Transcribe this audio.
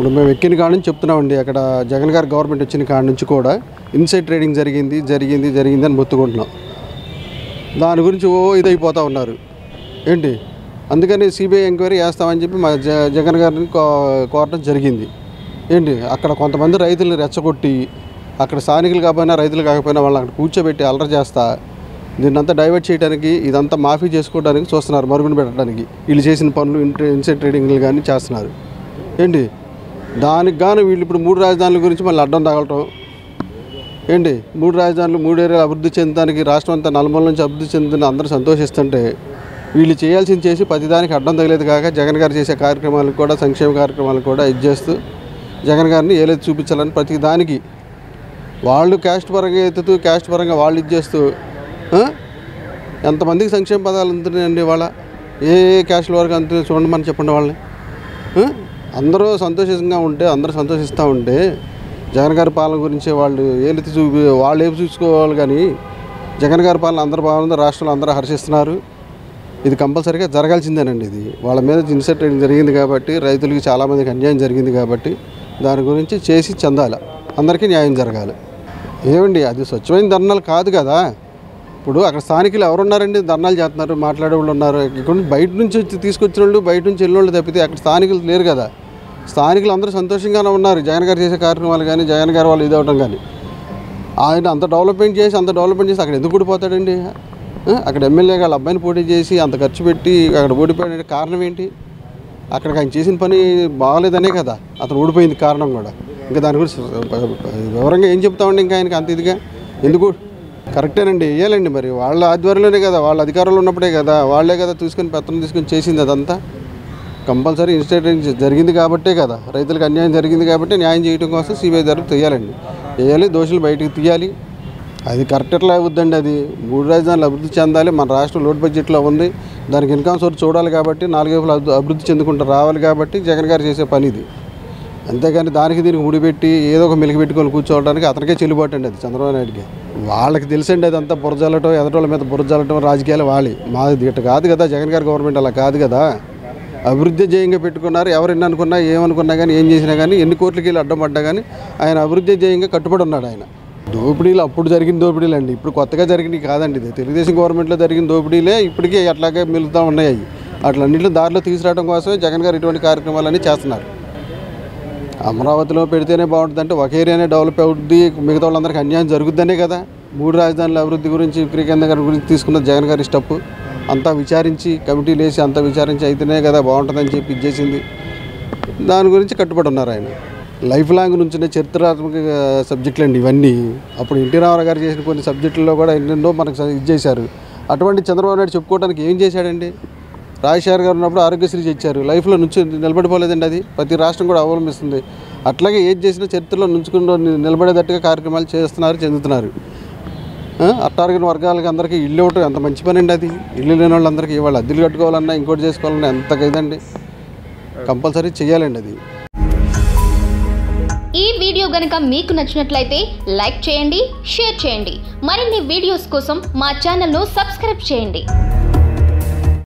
ఇప్పుడు మేము ఎక్కిన కాడ నుంచి చెప్తున్నామండి అక్కడ జగన్ గారి గవర్నమెంట్ వచ్చిన కాడ నుంచి కూడా ఇన్సైడ్ ట్రేడింగ్ జరిగింది జరిగింది జరిగింది అని మొత్తుకుంటున్నాం దాని గురించి ఓ ఇదైపోతూ ఉన్నారు ఏంటి అందుకని సిబిఐ ఎంక్వైరీ చేస్తామని చెప్పి మా జ జగన్ గారిని కో- కోరడం జరిగింది ఏంటి అక్కడ కొంతమంది రైతులను రెచ్చగొట్టి అక్కడ స్థానికులు కాకపోయినా రైతులు కాకపోయినా వాళ్ళని అక్కడ కూర్చోబెట్టి అల్లరి చేస్తా దీన్నంతా డైవర్ట్ చేయడానికి ఇదంతా మాఫీ చేసుకోవడానికి చూస్తున్నారు మరుగున పెట్టడానికి వీళ్ళు చేసిన పనులు ఇంట ఇన్సైడ్ ట్రేడింగ్లు కానీ చేస్తున్నారు ఏంటి దానికి గాను వీళ్ళు ఇప్పుడు మూడు రాజధానుల గురించి మళ్ళీ అడ్డం తగలటం ఏంటి మూడు రాజధానులు మూడు ఏరియాలు అభివృద్ధి చెందడానికి రాష్ట్రం అంతా నలుమూల నుంచి అభివృద్ధి చెందుతున్న అందరూ సంతోషిస్తుంటే వీళ్ళు చేయాల్సింది చేసి ప్రతిదానికి అడ్డం తగిలేదు కాక జగన్ గారు చేసే కార్యక్రమాలకు కూడా సంక్షేమ కార్యక్రమాలకు కూడా ఇది చేస్తూ జగన్ గారిని ఏలేదు చూపించాలని ప్రతి దానికి వాళ్ళు క్యాస్ట్ పరంగా ఎత్తుతూ క్యాస్ట్ పరంగా వాళ్ళు ఇది చేస్తూ ఆ? ఎంతమందికి సంక్షేమ పదాలు అందుతున్నాయండి వాళ్ళ ఏ ఏ క్యాస్ట్ల వరకు అందుతున్నాయి చూడండి మనం చెప్పండి వాళ్ళని ఆ? అందరూ సంతోషంగా ఉంటే అందరూ సంతోషిస్తూ ఉంటే జగన్ గారి పాలన గురించి వాళ్ళు ఏలెత్తి చూపి వాళ్ళు ఏమి చూసుకోవాలి కానీ జగన్ గారి పాలన అందరూ బాగుంది రాష్ట్రంలో అందరూ హర్షిస్తున్నారు ఇది కంపల్సరీగా జరగాల్సిందేనండి ఇది వాళ్ళ మీద ఇన్సెట్ ట్రేడింగ్ జరిగింది కాబట్టి రైతులకి చాలామందికి అన్యాయం జరిగింది కాబట్టి దాని గురించి చేసి చెందాలి అందరికీ న్యాయం జరగాలి ఏమండి అది స్వచ్ఛమైన ధర్నాలు కాదు కదా ఇప్పుడు అక్కడ స్థానికులు ఎవరున్నారండి ధర్నాలు చేస్తున్నారు మాట్లాడే వాళ్ళు ఉన్నారు ఇక్కడ నుంచి బయట నుంచి వచ్చి తీసుకొచ్చిన వాళ్ళు బయట నుంచి వెళ్ళిన వాళ్ళు తప్పితే అక్కడ స్థానికులు లేరు కదా స్థానికులు అందరూ సంతోషంగానే ఉన్నారు జగన్ గారు చేసే కార్యక్రమాలు కానీ జగన్ గారు వాళ్ళు ఇదవటం కానీ ఆయన అంత డెవలప్మెంట్ చేసి అంత డెవలప్మెంట్ చేసి అక్కడ ఎందుకు ఊడిపోతాడండి ఆ? అక్కడ ఎమ్మెల్యే వాళ్ళ అబ్బాయిని పోటీ చేసి అంత ఖర్చు పెట్టి అక్కడ ఓడిపోయాడు కారణం ఏంటి అక్కడికి ఆయన చేసిన పని బాగాలేదనే కదా అతను ఓడిపోయింది కారణం కూడా ఇంకా దాని గురించి వివరంగా ఏం చెప్తామండి ఇంకా ఆయనకి అంత ఇదిగా ఎందుకు కరెక్టేనండి వేయాలండి మరి వాళ్ళ ఆధ్వర్యంలోనే కదా వాళ్ళ అధికారంలో ఉన్నప్పుడే కదా వాళ్ళే కదా తీసుకొని పెత్తనం తీసుకొని చేసింది అదంతా కంపల్సరీ ఇన్స్టేట్ జరిగింది కాబట్టే కదా రైతులకు అన్యాయం జరిగింది కాబట్టి న్యాయం చేయడం కోసం సిబిఐ దగ్గర తీయాలండి వేయాలి దోషులు బయటికి తీయాలి అది కరెక్ట్ ఎట్లా అవుద్దండి అది మూడు రాజధానులు అభివృద్ధి చెందాలి మన రాష్ట్రం లోడ్ బడ్జెట్లో ఉంది దానికి ఇన్కమ్ సోర్స్ చూడాలి కాబట్టి నాలుగైపులు అభివృద్ధి- అభివృద్ధి చెందుకుంటూ రావాలి కాబట్టి జగన్ గారు చేసే పని ఇది అంతేగాని దానికి దీనికి ముడిపెట్టి ఏదో ఒక మెలికి పెట్టుకొని కూర్చోవడానికి అతనికే చెల్లుబాటు అండి అది చంద్రబాబు నాయుడుకి వాళ్ళకి తెలుసండి అదంతా బురజల్లటం ఎదటోళ్ళ మీద బురజల్లటం రాజకీయాలు వాళ్ళి మాది ఇటు కాదు కదా జగన్ గారి గవర్నమెంట్ అలా కాదు కదా అభివృద్ధి ధ్యేయంగా పెట్టుకున్నారు ఎవరు ఎన్ని అనుకున్నా ఏమనుకున్నా కానీ ఏం చేసినా కానీ ఎన్ని కోట్లకి వెళ్ళి అడ్డం పడ్డా కానీ ఆయన అభివృద్ధి ధ్యేయంగా కట్టుబడి ఉన్నాడు ఆయన దోపిడీలు అప్పుడు జరిగిన దోపిడీలు అండి ఇప్పుడు కొత్తగా జరిగినవి కాదండి ఇది తెలుగుదేశం గవర్నమెంట్లో జరిగిన దోపిడీలే ఇప్పటికీ అట్లాగే మిలుతూ ఉన్నాయి అవి అట్లన్నింటిలో దారిలో తీసుకురావడం కోసమే జగన్ గారు ఇటువంటి కార్యక్రమాలన్నీ చేస్తున్నారు అమరావతిలో పెడితేనే బాగుంటుందంటే ఒక ఏరియానే డెవలప్ అవుద్ది మిగతా వాళ్ళందరికీ అన్యాయం జరుగుద్దనే కదా మూడు రాజధానుల అభివృద్ధి గురించి విక్రీకేంద్ర గారి గురించి తీసుకున్న జగన్ గారి స్టెప్ అంతా విచారించి కమిటీలు వేసి అంతా విచారించి అయితేనే కదా బాగుంటుందని చెప్పి ఇచ్చేసింది దాని గురించి కట్టుబడి ఉన్నారు ఆయన లైఫ్ లాంగ్ నుంచిన చరిత్రాత్మక సబ్జెక్టులు అండి ఇవన్నీ అప్పుడు ఎన్టీ రామారావు గారు చేసిన కొన్ని సబ్జెక్టుల్లో కూడా ఎన్నెన్నో మనకు స- ఇది చేశారు అటువంటి చంద్రబాబు నాయుడు చెప్పుకోవడానికి ఏం చేశాడండి రాజశేఖర్ గారు ఉన్నప్పుడు ఆరోగ్యశ్రీ ఇచ్చారు లైఫ్లో నుంచి నిలబడిపోలేదండి అది ప్రతి రాష్ట్రం కూడా అవలంబిస్తుంది అట్లాగే ఏది చేసినా చరిత్రలో నుంచుకుని నిలబడేటట్టుగా కార్యక్రమాలు చేస్తున్నారు చెందుతున్నారు ఆ, అట్టార్గిన వర్గాలకి అందరికీ ఇల్లు ఇవ్వటం ఎంత మంచి పని అండి అది ఇల్లు లేని వాళ్ళందరికీ వాళ్ళు అద్దెలు కట్టుకోవాలన్నా ఇంకోటి చేసుకోవాలన్నా ఎంత ఇదండి కంపల్సరీ చేయాలండి అది ఈ వీడియో గనుక మీకు నచ్చినట్లయితే లైక్ చేయండి షేర్ చేయండి మరిన్ని వీడియోస్ కోసం మా ఛానల్ను సబ్స్క్రైబ్ చేయండి